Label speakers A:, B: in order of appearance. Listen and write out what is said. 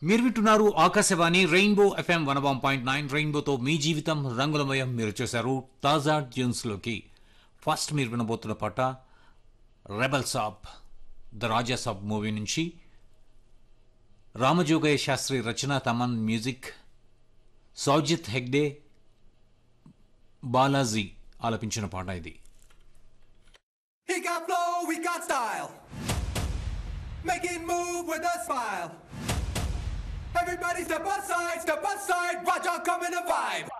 A: మీరు వింటున్నారు Akashvani rainbow FM one one point nine రెయిన్బోతో మీ జీవితం రంగులమయం మీరు చేశారు తాజా ట్యూన్స్లోకి ఫస్ట్ మీరు వినబోతున్న పాట rebel Saab the Raja Saab movie నుంచి రామజోగయ్య శాస్త్రి రచన తమన్ మ్యూజిక్ సౌజిత్ హెగ్డే బాలాజీ ఆలపించిన పాట ఇది
B: He got flow, we got style. Make it move with a smile. Everybody step aside, step aside, watch out come in the vibe.